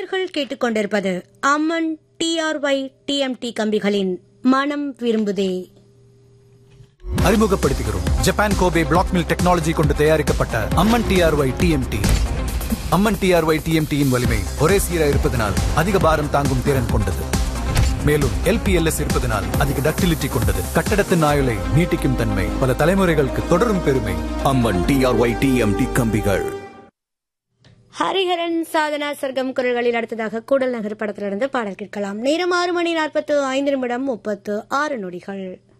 நேயர்கள் கேட்டுக்கொண்டிருப்பது அம்மன் TRY TMT கம்பிகளின் மனம் விரும்புதே அறிமுகப்படுத்துகிறோம் Japan Kobe black mill technology கொண்டு தயாரிக்கப்பட்ட Amman TRY TMT Amman TRY டிஎம்டியின் வலிமை ஒரே சீராக இருப்பதனால் அதிக பாரம் தாங்கும் திறன் கொண்டது மேலும் எல்பிஎல்எஸ் இருப்பதனால் அதிக டக்டிலிட்டி கொண்டது கட்டடத்தின் ஆயுளை நீட்டிக்கும் தன்மை பல தலைமுறைகளுக்கு தொடரும் பெருமை அம்மன் டிஆர்ஒய் டிஎம்டி கம்பிகள் ஹரிஹரன் சாதனா சர்க்கம் குரல்களில் அடுத்ததாக கூடல் நகர் படத்திலிருந்து பாடல் கேட்கலாம் நேரம் ஆறு மணி நாற்பத்து ஐந்து நிமிடம் முப்பத்து ஆறு நொடிகள்